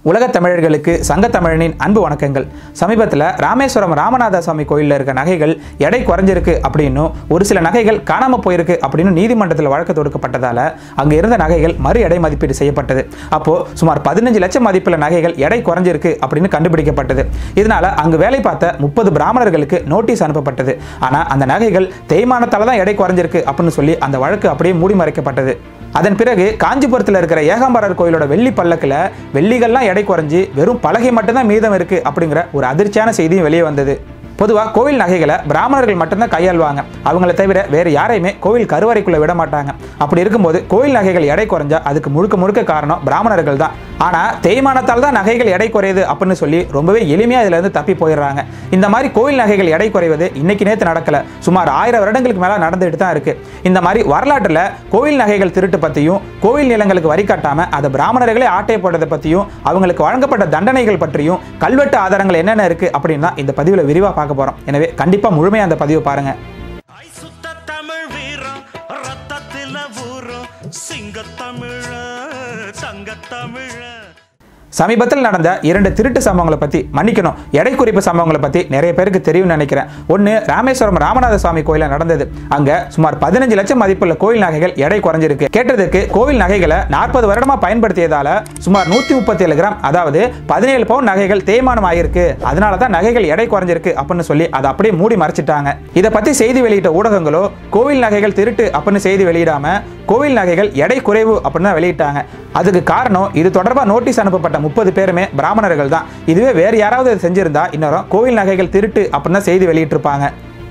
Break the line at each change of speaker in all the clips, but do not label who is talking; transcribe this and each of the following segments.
உலகத் தமிழர்களுக்கு சங்க தமிழனின் அன்பு வணக்கங்கள் சமீபத்தில் ராமேஸ்வரம் ராமநாத சுவாமி கோயிலில் இருக்க நகைகள் எடை குறைஞ்சிருக்கு அப்படின்னும் ஒரு சில நகைகள் காணாமல் போயிருக்கு அப்படின்னு நீதிமன்றத்தில் வழக்கு தொடுக்கப்பட்டதால அங்கே இருந்த நகைகள் மறு எடை மதிப்பீடு செய்யப்பட்டது அப்போ சுமார் பதினஞ்சு லட்சம் மதிப்புள்ள நகைகள் எடை குறைஞ்சிருக்கு அப்படின்னு கண்டுபிடிக்கப்பட்டது இதனால அங்கு வேலை பார்த்த முப்பது பிராமணர்களுக்கு நோட்டீஸ் அனுப்பப்பட்டது ஆனால் அந்த நகைகள் தேய்மானத்தால தான் எடை குறைஞ்சிருக்கு அப்படின்னு சொல்லி அந்த வழக்கு அப்படியே மூடி மறைக்கப்பட்டது அதன் பிறகு காஞ்சிபுரத்தில் இருக்கிற ஏகாம்பரர் கோயிலோட வெள்ளி பல்லக்கில் வெள்ளிகள்லாம் எடை குறைஞ்சி வெறும் பலகை மட்டும்தான் மீதம் இருக்கு அப்படிங்கிற ஒரு அதிர்ச்சியான செய்தியும் வெளியே வந்தது பொதுவாக கோவில் நகைகளை பிராமணர்கள் மட்டும்தான் கையாள்வாங்க அவங்கள தவிர வேறு யாரையுமே கோவில் கருவறைக்குள்ள விட மாட்டாங்க அப்படி இருக்கும்போது கோவில் நகைகள் எடை குறைஞ்சா அதுக்கு முழுக்க முழுக்க காரணம் பிராமணர்கள் தான் ஆனால் தேய்மானத்தால் தான் நகைகள் எடை குறையுது அப்படின்னு சொல்லி ரொம்பவே எளிமையாக இதுல இருந்து தப்பி போயிடுறாங்க இந்த மாதிரி கோவில் நகைகள் எடை குறைவது இன்னைக்கு நேற்று நடக்கல சுமார் ஆயிரம் வருடங்களுக்கு மேலே நடந்துட்டு தான் இருக்கு இந்த மாதிரி வரலாற்றில் கோவில் நகைகள் திருட்டு பற்றியும் கோவில் நிலங்களுக்கு வரி கட்டாம அதை பிராமணர்களே ஆட்டை போடுறதை பற்றியும் அவங்களுக்கு வழங்கப்பட்ட தண்டனைகள் பற்றியும் கல்வெட்டு ஆதாரங்கள் என்னென்ன இருக்கு அப்படின்னு தான் இந்த பதிவில் விரிவாக பார்க்க போகிறோம் எனவே கண்டிப்பாக முழுமையாக அந்த பதிவை பாருங்க
ஐ சுத்த தமிழ் வீரம் ரத்தத்தில ஊறும் சிங்க தமிழ தங்க தமிழ
சமீபத்தில் நடந்த இரண்டு திருட்டு சம்பவங்களை பற்றி மன்னிக்கணும் எடை குறிப்பு சம்பவங்களை பற்றி நிறைய பேருக்கு தெரியும்னு நினைக்கிறேன் ஒன்று ராமேஸ்வரம் ராமநாத சுவாமி கோயிலில் நடந்தது அங்கே சுமார் பதினஞ்சு லட்சம் மதிப்புள்ள கோயில் நகைகள் எடை குறைஞ்சிருக்கு கேட்டதுக்கு கோவில் நகைகளை நாற்பது வருடமாக பயன்படுத்தியதால சுமார் நூற்றி முப்பத்தி ஏழு கிராம் அதாவது பதினேழு பவுன் நகைகள் தேய்மானம் ஆகிருக்கு அதனால தான் நகைகள் எடை குறைஞ்சிருக்கு அப்படின்னு சொல்லி அதை அப்படியே மூடி மறைச்சிட்டாங்க இதை பற்றி செய்தி வெளியிட்ட ஊடகங்களோ கோவில் நகைகள் திருட்டு அப்படின்னு செய்தி வெளியிடாம கோவில் நகைகள் எடை குறைவு அப்படின்னு தான் வெளியிட்டாங்க அதுக்கு காரணம் இது தொடர்பாக நோட்டீஸ் அனுப்பப்பட்ட முப்பது பேருமே பிராமணர்கள் தான் இதுவே வேறு யாராவது இதை செஞ்சிருந்தா இன்னொரு கோவில் நகைகள் திருட்டு அப்படின்னு தான் செய்தி வெளியிட்டிருப்பாங்க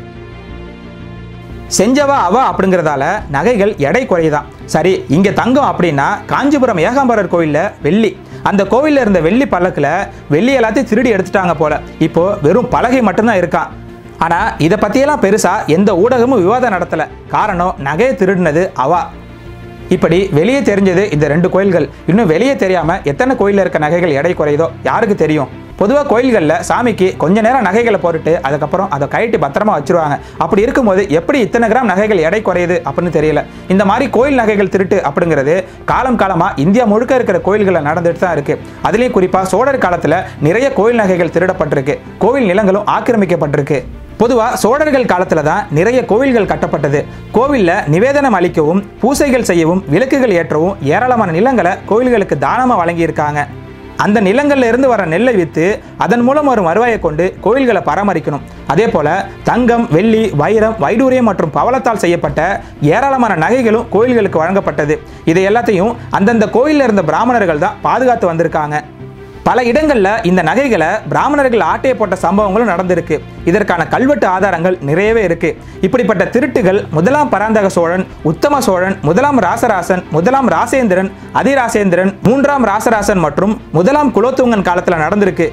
செஞ்சவா அவ அப்படிங்கிறதால நகைகள் எடை குறையுதான் சரி இங்க தங்கம் அப்படின்னா காஞ்சிபுரம் ஏகாம்பரர் கோயில்ல வெள்ளி அந்த கோவில்ல இருந்த வெள்ளி பல்லக்குல வெள்ளி எல்லாத்தையும் திருடி எடுத்துட்டாங்க போல இப்போ வெறும் பலகை மட்டும்தான் இருக்கான் ஆனா இதை பத்தியெல்லாம் பெருசா எந்த ஊடகமும் விவாதம் நடத்தல காரணம் நகையை திருடினது அவா இப்படி வெளியே தெரிஞ்சது இந்த ரெண்டு கோயில்கள் இன்னும் வெளியே தெரியாம எத்தனை கோயில்ல இருக்க நகைகள் எடை குறையுதோ யாருக்கு தெரியும் பொதுவாக கோயில்களில் சாமிக்கு கொஞ்ச நேரம் நகைகளை போட்டுட்டு அதுக்கப்புறம் அதை கழட்டி பத்திரமா வச்சிருவாங்க அப்படி இருக்கும்போது எப்படி இத்தனை கிராம் நகைகள் எடை குறையுது அப்படின்னு தெரியல இந்த மாதிரி கோயில் நகைகள் திருட்டு அப்படிங்கிறது காலம் காலமாக இந்தியா முழுக்க இருக்கிற கோயில்களில் நடந்துட்டு தான் இருக்கு அதுலேயும் குறிப்பாக சோழர் காலத்தில் நிறைய கோயில் நகைகள் திருடப்பட்டிருக்கு கோவில் நிலங்களும் ஆக்கிரமிக்கப்பட்டிருக்கு பொதுவாக சோழர்கள் காலத்தில் தான் நிறைய கோவில்கள் கட்டப்பட்டது கோவிலில் நிவேதனம் அளிக்கவும் பூசைகள் செய்யவும் விளக்குகள் ஏற்றவும் ஏராளமான நிலங்களை கோவில்களுக்கு தானமாக வழங்கியிருக்காங்க அந்த நிலங்கள்ல இருந்து வர நெல்லை விற்று அதன் மூலம் வரும் வருவாயை கொண்டு கோயில்களை பராமரிக்கணும் அதே போல தங்கம் வெள்ளி வைரம் வைடூரியம் மற்றும் பவளத்தால் செய்யப்பட்ட ஏராளமான நகைகளும் கோயில்களுக்கு வழங்கப்பட்டது இதை எல்லாத்தையும் அந்தந்த கோயிலில் இருந்த பிராமணர்கள் தான் பாதுகாத்து வந்திருக்காங்க பல இடங்கள்ல இந்த நகைகளை பிராமணர்கள் ஆட்டைய போட்ட சம்பவங்களும் நடந்திருக்கு இதற்கான கல்வெட்டு ஆதாரங்கள் நிறையவே இருக்கு இப்படிப்பட்ட திருட்டுகள் முதலாம் பராந்தக சோழன் உத்தம சோழன் முதலாம் ராசராசன் முதலாம் ராசேந்திரன் அதிராசேந்திரன் மூன்றாம் ராசராசன் மற்றும் முதலாம் குலோத்துங்கன் காலத்துல நடந்திருக்கு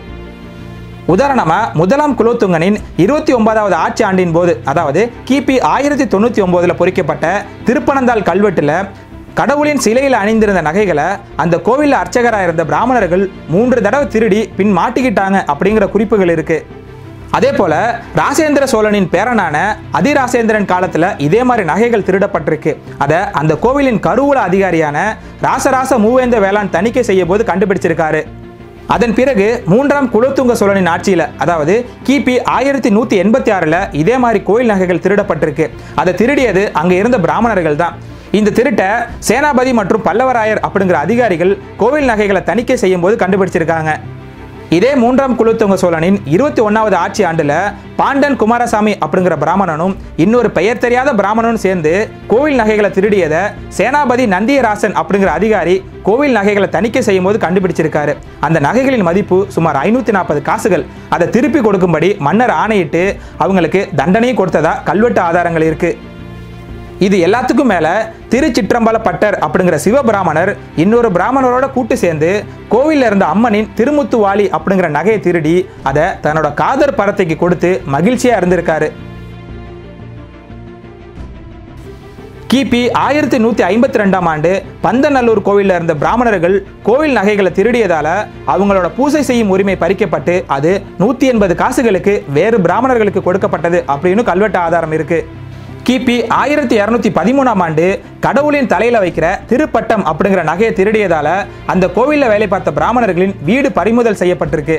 உதாரணமா முதலாம் குலோத்துங்கனின் இருபத்தி ஒன்பதாவது ஆட்சி ஆண்டின் போது அதாவது கிபி ஆயிரத்தி தொண்ணூத்தி ஒன்பதுல பொறிக்கப்பட்ட திருப்பனந்தாள் கல்வெட்டுல கடவுளின் சிலையில் அணிந்திருந்த நகைகளை அந்த கோவிலில் அர்ச்சகராக இருந்த பிராமணர்கள் மூன்று தடவை திருடி பின் மாட்டிக்கிட்டாங்க அப்படிங்கிற குறிப்புகள் இருக்கு அதே போல ராசேந்திர சோழனின் பேரனான அதிராசேந்திரன் காலத்துல இதே மாதிரி நகைகள் திருடப்பட்டிருக்கு அதை அந்த கோவிலின் கருவூல அதிகாரியான ராசராச மூவேந்த வேளாண் தணிக்கை செய்ய போது கண்டுபிடிச்சிருக்காரு அதன் பிறகு மூன்றாம் குலோத்துங்க சோழனின் ஆட்சியில அதாவது கிபி ஆயிரத்தி நூத்தி எண்பத்தி ஆறுல இதே மாதிரி கோயில் நகைகள் திருடப்பட்டிருக்கு அதை திருடியது அங்க இருந்த பிராமணர்கள் தான் இந்த திருட்டை சேனாபதி மற்றும் பல்லவராயர் அப்படிங்கிற அதிகாரிகள் கோவில் நகைகளை தணிக்கை செய்யும் போது கண்டுபிடிச்சிருக்காங்க இதே மூன்றாம் குலோத்துங்க சோழனின் இருபத்தி ஒன்னாவது ஆட்சி ஆண்டுல பாண்டன் குமாரசாமி அப்படிங்கிற பிராமணனும் இன்னொரு பெயர் தெரியாத பிராமணனும் சேர்ந்து கோவில் நகைகளை திருடியதை சேனாபதி நந்தியராசன் அப்படிங்கிற அதிகாரி கோவில் நகைகளை தணிக்கை செய்யும் போது கண்டுபிடிச்சிருக்காரு அந்த நகைகளின் மதிப்பு சுமார் ஐநூத்தி நாற்பது காசுகள் அதை திருப்பி கொடுக்கும்படி மன்னர் ஆணையிட்டு அவங்களுக்கு தண்டனையும் கொடுத்ததா கல்வெட்டு ஆதாரங்கள் இருக்கு இது எல்லாத்துக்கும் மேல திருச்சிற்றம்பல பட்டர் அப்படிங்கிற சிவபிராமணர் இன்னொரு பிராமணரோட கூட்டு சேர்ந்து கோவில்ல இருந்த அம்மனின் திருமுத்துவாளி அப்படிங்கிற நகையை திருடி அதை தன்னோட காதர் பரத்தைக்கு கொடுத்து மகிழ்ச்சியா இருந்திருக்காரு கிபி ஆயிரத்தி நூத்தி ஐம்பத்தி ரெண்டாம் ஆண்டு பந்தநல்லூர் கோவில்ல இருந்த பிராமணர்கள் கோவில் நகைகளை திருடியதால அவங்களோட பூசை செய்யும் உரிமை பறிக்கப்பட்டு அது நூத்தி எண்பது காசுகளுக்கு வேறு பிராமணர்களுக்கு கொடுக்கப்பட்டது அப்படின்னு கல்வெட்டு ஆதாரம் இருக்கு கிபி ஆயிரத்தி இரநூத்தி பதிமூணாம் ஆண்டு கடவுளின் தலையில வைக்கிற திருப்பட்டம் அப்படிங்கிற நகையை திருடியதால அந்த கோவில்ல வேலை பார்த்த பிராமணர்களின் வீடு பறிமுதல் செய்யப்பட்டிருக்கு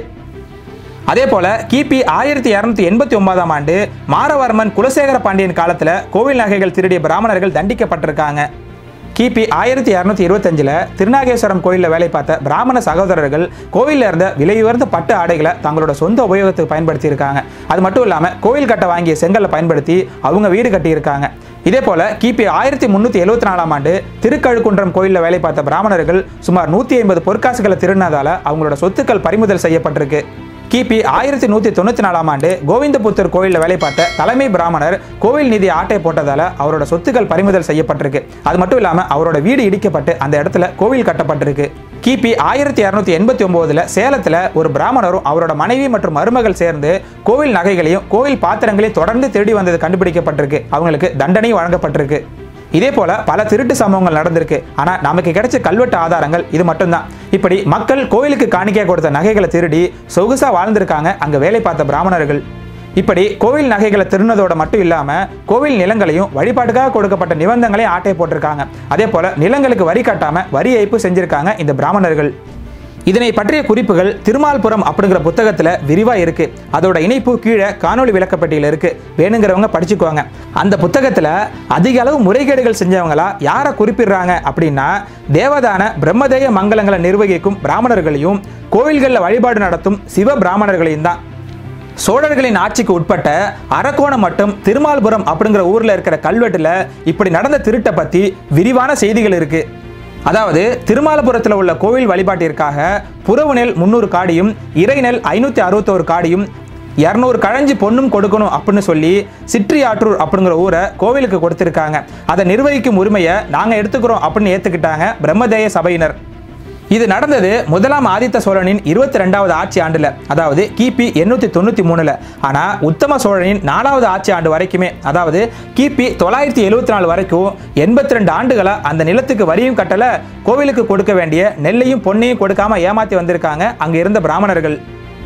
அதே போல கிபி ஆயிரத்தி இரநூத்தி எண்பத்தி ஒன்பதாம் ஆண்டு மாரவர்மன் குலசேகர பாண்டியன் காலத்துல கோவில் நகைகள் திருடிய பிராமணர்கள் தண்டிக்கப்பட்டிருக்காங்க கிபி ஆயிரத்தி இரநூத்தி இருபத்தஞ்சில் திருநாகேஸ்வரம் கோயிலில் வேலை பார்த்த பிராமண சகோதரர்கள் கோவிலில் இருந்த விலையுயர்ந்த பட்டு ஆடைகளை தங்களோட சொந்த உபயோகத்துக்கு பயன்படுத்தியிருக்காங்க அது மட்டும் இல்லாமல் கோவில் கட்ட வாங்கிய செங்கலை பயன்படுத்தி அவங்க வீடு கட்டியிருக்காங்க இதே போல கிபி ஆயிரத்தி முந்நூற்றி எழுபத்தி நாலாம் ஆண்டு திருக்கழுக்குன்றம் கோயிலில் வேலை பார்த்த பிராமணர்கள் சுமார் நூற்றி ஐம்பது பொற்காசுகளை திருடினதால அவங்களோட சொத்துக்கள் பறிமுதல் செய்யப்பட்டிருக்கு கிபி ஆயிரத்தி நூற்றி தொண்ணூற்றி நாலாம் ஆண்டு கோவிந்தபுத்தூர் கோயிலில் வேலை பார்த்த தலைமை பிராமணர் கோவில் நிதி ஆட்டை போட்டதால அவரோட சொத்துக்கள் பறிமுதல் செய்யப்பட்டிருக்கு அது மட்டும் இல்லாமல் அவரோட வீடு இடிக்கப்பட்டு அந்த இடத்துல கோவில் கட்டப்பட்டிருக்கு கிபி ஆயிரத்தி இரநூத்தி எண்பத்தி ஒன்பதுல சேலத்துல ஒரு பிராமணரும் அவரோட மனைவி மற்றும் மருமகள் சேர்ந்து கோவில் நகைகளையும் கோவில் பாத்திரங்களையும் தொடர்ந்து திருடி வந்தது கண்டுபிடிக்கப்பட்டிருக்கு அவங்களுக்கு தண்டனை வழங்கப்பட்டிருக்கு இதே போல பல திருட்டு சம்பவங்கள் நடந்திருக்கு ஆனா நமக்கு கிடைச்ச கல்வெட்டு ஆதாரங்கள் இது மட்டும்தான் இப்படி மக்கள் கோயிலுக்கு காணிக்கையா கொடுத்த நகைகளை திருடி சொகுசா வாழ்ந்திருக்காங்க அங்க வேலை பார்த்த பிராமணர்கள் இப்படி கோவில் நகைகளை திருடினதோட மட்டும் இல்லாம கோவில் நிலங்களையும் வழிபாட்டுக்காக கொடுக்கப்பட்ட நிபந்தங்களையும் ஆட்டை போட்டிருக்காங்க அதே போல நிலங்களுக்கு வரி கட்டாம வரி ஏய்ப்பு செஞ்சிருக்காங்க இந்த பிராமணர்கள் இதனை பற்றிய குறிப்புகள் திருமால்புரம் அப்படிங்கிற புத்தகத்துல விரிவா இருக்கு அதோட இணைப்பு கீழே காணொளி விளக்கப்பட்டியல இருக்கு வேணுங்கிறவங்க படிச்சுக்குவாங்க அந்த புத்தகத்துல அதிக அளவு முறைகேடுகள் செஞ்சவங்களா யாரை குறிப்பிடுறாங்க அப்படின்னா தேவதான பிரம்மதேய மங்கலங்களை நிர்வகிக்கும் பிராமணர்களையும் கோவில்களில் வழிபாடு நடத்தும் சிவ பிராமணர்களையும் தான் சோழர்களின் ஆட்சிக்கு உட்பட்ட அரக்கோணம் மற்றும் திருமால்புரம் அப்படிங்கிற ஊர்ல இருக்கிற கல்வெட்டுல இப்படி நடந்த திருட்டை பத்தி விரிவான செய்திகள் இருக்கு அதாவது திருமாலபுரத்தில் உள்ள கோவில் வழிபாட்டிற்காக புறவு நெல் முந்நூறு காடியும் இறைநெல் ஐநூற்றி அறுபத்தோரு காடியும் இரநூறு கழஞ்சி பொண்ணும் கொடுக்கணும் அப்படின்னு சொல்லி சிற்றியாற்றூர் அப்படிங்கிற ஊரை கோவிலுக்கு கொடுத்திருக்காங்க அதை நிர்வகிக்கும் உரிமையை நாங்கள் எடுத்துக்கிறோம் அப்படின்னு ஏற்றுக்கிட்டாங்க பிரம்மதேய சபையினர் இது நடந்தது முதலாம் ஆதித்த சோழனின் இருபத்தி ரெண்டாவது ஆட்சி ஆண்டுல அதாவது கிபி எண்ணூத்தி தொண்ணூத்தி மூணுல ஆனா உத்தம சோழனின் நாலாவது ஆட்சி ஆண்டு வரைக்குமே அதாவது கிபி தொள்ளாயிரத்தி எழுவத்தி நாலு வரைக்கும் எண்பத்தி ரெண்டு ஆண்டுகளா அந்த நிலத்துக்கு வரியும் கட்டல கோவிலுக்கு கொடுக்க வேண்டிய நெல்லையும் பொன்னையும் கொடுக்காம ஏமாத்தி வந்திருக்காங்க அங்க இருந்த பிராமணர்கள்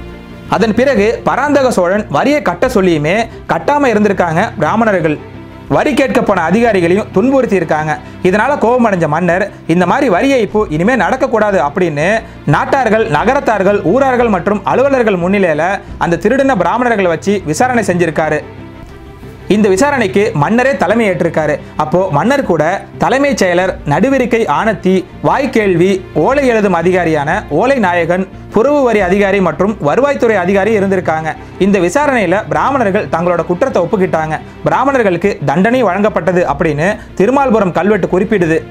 அதன் பிறகு பராந்தக சோழன் வரியை கட்ட சொல்லியுமே கட்டாம இருந்திருக்காங்க பிராமணர்கள் வரி கேட்க போன அதிகாரிகளையும் துன்புறுத்தி இருக்காங்க இதனால கோபமடைஞ்ச மன்னர் இந்த மாதிரி வரி ஏய்ப்பு இனிமே நடக்கக்கூடாது அப்படின்னு நாட்டார்கள் நகரத்தார்கள் ஊரார்கள் மற்றும் அலுவலர்கள் முன்னிலையில அந்த திருடின பிராமணர்களை வச்சு விசாரணை செஞ்சிருக்காரு இந்த விசாரணைக்கு மன்னரே தலைமை ஏற்றிருக்காரு அப்போ மன்னர் கூட தலைமைச் செயலர் நடுவிரிக்கை ஆனத்தி வாய்க்கேள்வி ஓலை எழுதும் அதிகாரியான ஓலை நாயகன் புறவு வரி அதிகாரி மற்றும் வருவாய்த்துறை அதிகாரி இருந்திருக்காங்க இந்த விசாரணையில பிராமணர்கள் தங்களோட குற்றத்தை ஒப்புக்கிட்டாங்க பிராமணர்களுக்கு தண்டனை வழங்கப்பட்டது அப்படின்னு திருமால்புரம் கல்வெட்டு குறிப்பிடுது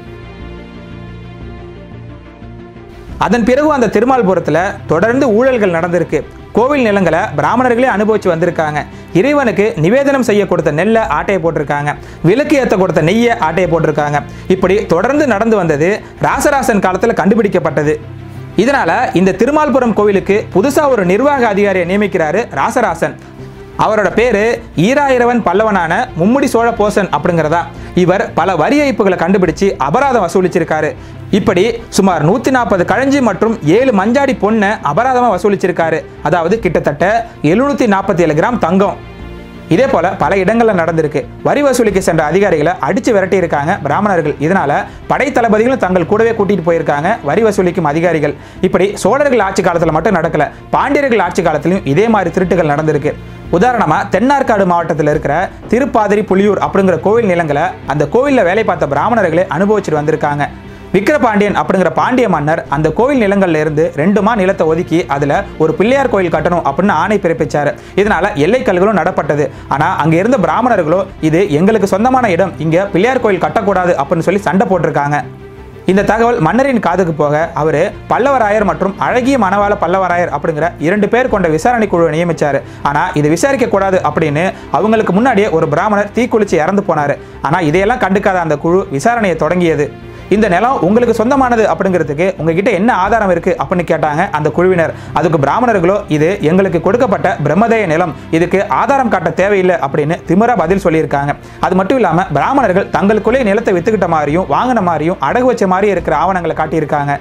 அதன் பிறகு அந்த திருமால்புரத்தில் தொடர்ந்து ஊழல்கள் நடந்திருக்கு கோவில் நிலங்களை பிராமணர்களே அனுபவிச்சு வந்திருக்காங்க இறைவனுக்கு நிவேதனம் செய்ய கொடுத்த நெல்லை ஆட்டையை போட்டிருக்காங்க விளக்கு ஏற்ற கொடுத்த நெய்யை ஆட்டையை போட்டிருக்காங்க இப்படி தொடர்ந்து நடந்து வந்தது ராசராசன் காலத்தில் கண்டுபிடிக்கப்பட்டது இதனால இந்த திருமால்புரம் கோவிலுக்கு புதுசா ஒரு நிர்வாக அதிகாரியை நியமிக்கிறாரு ராசராசன் அவரோட பேரு ஈராயிரவன் பல்லவனான மும்முடி சோழ போசன் அப்படிங்கிறதா இவர் பல வரி ஏய்ப்புகளை கண்டுபிடிச்சு அபராதம் வசூலிச்சிருக்காரு இப்படி சுமார் நூத்தி நாற்பது கழஞ்சி மற்றும் ஏழு மஞ்சாடி பொண்ணை அபராதமா வசூலிச்சிருக்காரு அதாவது கிட்டத்தட்ட எழுநூத்தி நாற்பத்தி ஏழு கிராம் தங்கம் இதே போல பல இடங்கள்ல நடந்திருக்கு வரி வசூலிக்க சென்ற அதிகாரிகளை அடிச்சு விரட்டி இருக்காங்க பிராமணர்கள் இதனால படை தளபதிகளும் தங்கள் கூடவே கூட்டிட்டு போயிருக்காங்க வரி வசூலிக்கும் அதிகாரிகள் இப்படி சோழர்கள் ஆட்சி காலத்துல மட்டும் நடக்கல பாண்டியர்கள் ஆட்சி காலத்திலும் இதே மாதிரி திருட்டுகள் நடந்திருக்கு உதாரணமா தென்னார்காடு மாவட்டத்தில் இருக்கிற திருப்பாதிரி புலியூர் அப்படிங்கிற கோவில் நிலங்களை அந்த கோவில்ல வேலை பார்த்த பிராமணர்களே அனுபவிச்சுட்டு வந்திருக்காங்க விக்கிரபாண்டியன் அப்படிங்கிற பாண்டிய மன்னர் அந்த கோவில் நிலங்கள்ல இருந்து ரெண்டு மா நிலத்தை ஒதுக்கி அதுல ஒரு பிள்ளையார் கோயில் கட்டணும் அப்படின்னு ஆணை பிறப்பிச்சாரு இதனால எல்லைக்கல்களும் நடப்பட்டது ஆனா அங்க இருந்த பிராமணர்களோ இது எங்களுக்கு சொந்தமான இடம் இங்க பிள்ளையார் கோயில் கட்டக்கூடாது அப்படின்னு சொல்லி சண்டை போட்டிருக்காங்க இந்த தகவல் மன்னரின் காதுக்கு போக அவர் பல்லவராயர் மற்றும் அழகிய மணவாள பல்லவராயர் அப்படிங்கிற இரண்டு பேர் கொண்ட விசாரணை குழுவை நியமிச்சாரு ஆனா இது விசாரிக்க கூடாது அப்படின்னு அவங்களுக்கு முன்னாடியே ஒரு பிராமணர் தீக்குளிச்சு இறந்து போனாரு ஆனா இதையெல்லாம் கண்டுக்காத அந்த குழு விசாரணையை தொடங்கியது இந்த நிலம் உங்களுக்கு சொந்தமானது அப்படிங்கிறதுக்கு உங்ககிட்ட என்ன ஆதாரம் இருக்கு அப்படின்னு கேட்டாங்க அந்த குழுவினர் அதுக்கு பிராமணர்களோ இது எங்களுக்கு கொடுக்கப்பட்ட பிரம்மதேய நிலம் இதுக்கு ஆதாரம் காட்ட தேவையில்லை அப்படின்னு திமிரா பதில் சொல்லியிருக்காங்க அது மட்டும் இல்லாம பிராமணர்கள் தங்களுக்குள்ளே நிலத்தை வித்துக்கிட்ட மாதிரியும் வாங்கின மாதிரியும் அடகு வச்ச மாதிரி இருக்கிற ஆவணங்களை காட்டியிருக்காங்க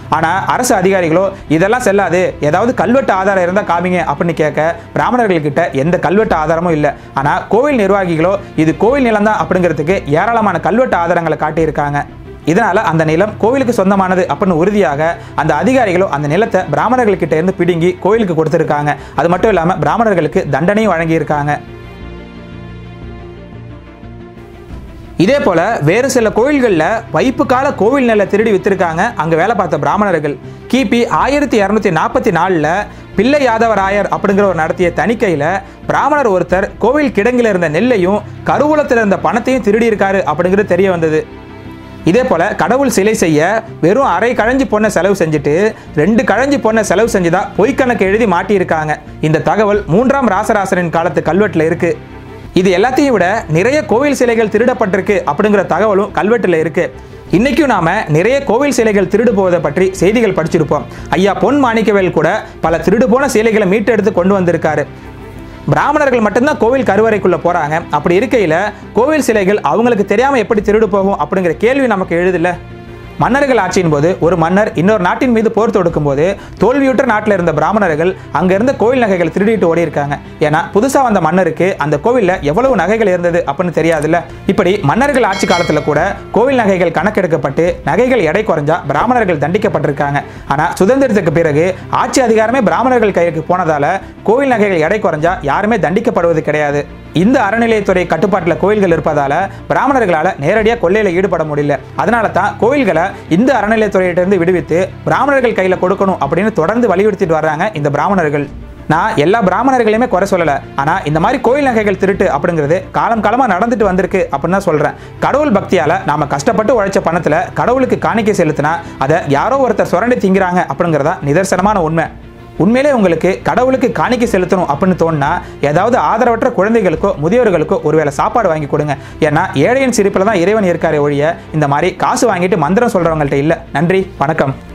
ஆனால் அரசு அதிகாரிகளோ இதெல்லாம் செல்லாது ஏதாவது கல்வெட்டு ஆதாரம் இருந்தால் காமிங்க அப்படின்னு கேட்க பிராமணர்கள்கிட்ட எந்த கல்வெட்டு ஆதாரமும் இல்லை ஆனால் கோவில் நிர்வாகிகளோ இது கோவில் நிலம் தான் அப்படிங்கிறதுக்கு ஏராளமான கல்வெட்டு ஆதாரங்களை காட்டியிருக்காங்க இதனால அந்த நிலம் கோவிலுக்கு சொந்தமானது அப்படின்னு உறுதியாக அந்த அதிகாரிகளும் அந்த நிலத்தை பிராமணர்கள் கிட்ட இருந்து பிடுங்கி கோவிலுக்கு கொடுத்துருக்காங்க அது மட்டும் இல்லாமல் பிராமணர்களுக்கு தண்டனையும் வழங்கியிருக்காங்க இதே போல வேறு சில கோயில்களில் வைப்பு கால கோவில் நெல்லை திருடி வித்திருக்காங்க அங்கே வேலை பார்த்த பிராமணர்கள் கிபி ஆயிரத்தி இரநூத்தி நாற்பத்தி நாலில் பிள்ளை யாதவராயர் அப்படிங்கிற ஒரு நடத்திய தணிக்கையில் பிராமணர் ஒருத்தர் கோவில் கிடங்கில் இருந்த நெல்லையும் கருவூலத்தில் இருந்த பணத்தையும் திருடி இருக்காரு அப்படிங்கிறது தெரிய வந்தது இதே போல கடவுள் சிலை செய்ய வெறும் அரை கழஞ்சி பொண்ணை செலவு செஞ்சுட்டு ரெண்டு கழஞ்சி பொண்ணை செலவு செஞ்சுதா பொய்க்கணக்கு எழுதி மாட்டியிருக்காங்க இந்த தகவல் மூன்றாம் ராசராசனின் காலத்து கல்வெட்டில் இருக்கு இது எல்லாத்தையும் விட நிறைய கோவில் சிலைகள் திருடப்பட்டிருக்கு அப்படிங்கிற தகவலும் கல்வெட்டில் இருக்கு இன்னைக்கும் நாம நிறைய கோவில் சிலைகள் திருடு போவதை பற்றி செய்திகள் படிச்சிருப்போம் ஐயா பொன் மாணிக்கவேல் கூட பல திருடு போன சிலைகளை மீட்டெடுத்து கொண்டு வந்திருக்காரு பிராமணர்கள் மட்டும்தான் கோவில் கருவறைக்குள்ள போறாங்க அப்படி இருக்கையில கோவில் சிலைகள் அவங்களுக்கு தெரியாம எப்படி திருடு போகும் அப்படிங்கிற கேள்வி நமக்கு எழுதில்ல மன்னர்கள் ஆட்சியின் போது ஒரு மன்னர் இன்னொரு நாட்டின் மீது போர் தொடுக்கும் போது தோல்வியுற்ற நாட்டில் இருந்த பிராமணர்கள் அங்க இருந்த கோவில் நகைகள் திருடிட்டு ஓடி இருக்காங்க ஏன்னா புதுசா வந்த மன்னருக்கு அந்த கோவில்ல எவ்வளவு நகைகள் இருந்தது அப்படின்னு தெரியாதுல்ல இப்படி மன்னர்கள் ஆட்சி காலத்துல கூட கோவில் நகைகள் கணக்கெடுக்கப்பட்டு நகைகள் எடை குறைஞ்சா பிராமணர்கள் தண்டிக்கப்பட்டிருக்காங்க ஆனா சுதந்திரத்துக்கு பிறகு ஆட்சி அதிகாரமே பிராமணர்கள் கைக்கு போனதால கோவில் நகைகள் எடை குறைஞ்சா யாருமே தண்டிக்கப்படுவது கிடையாது இந்த அறநிலையத்துறை கட்டுப்பாட்டில் கோயில்கள் இருப்பதால பிராமணர்களால நேரடியாக கொள்ளையில ஈடுபட முடியல அதனால தான் கோயில்களை இந்த அறநிலையத்துறையிட்டிருந்து விடுவித்து பிராமணர்கள் கையில கொடுக்கணும் அப்படின்னு தொடர்ந்து வலியுறுத்திட்டு வர்றாங்க இந்த பிராமணர்கள் நான் எல்லா பிராமணர்களையுமே குறை சொல்லலை ஆனால் இந்த மாதிரி கோயில் நகைகள் திருட்டு அப்படிங்கிறது காலம் காலமாக நடந்துட்டு வந்திருக்கு அப்படின்னு தான் சொல்கிறேன் கடவுள் பக்தியால் நாம கஷ்டப்பட்டு உழைச்ச பணத்தில் கடவுளுக்கு காணிக்கை செலுத்தினா அதை யாரோ ஒருத்தர் சுரண்டி திங்கிறாங்க அப்படிங்கிறதா நிதர்சனமான உண்மை உண்மையிலே உங்களுக்கு கடவுளுக்கு காணிக்கை செலுத்தணும் அப்படின்னு தோணுனா ஏதாவது ஆதரவற்ற குழந்தைகளுக்கோ முதியோர்களுக்கோ ஒருவேளை சாப்பாடு வாங்கி கொடுங்க ஏன்னா ஏழையின் சிரிப்பில் தான் இறைவன் இருக்காரே ஒழிய இந்த மாதிரி காசு வாங்கிட்டு மந்திரம் சொல்கிறவங்கள்ட்ட இல்லை நன்றி வணக்கம்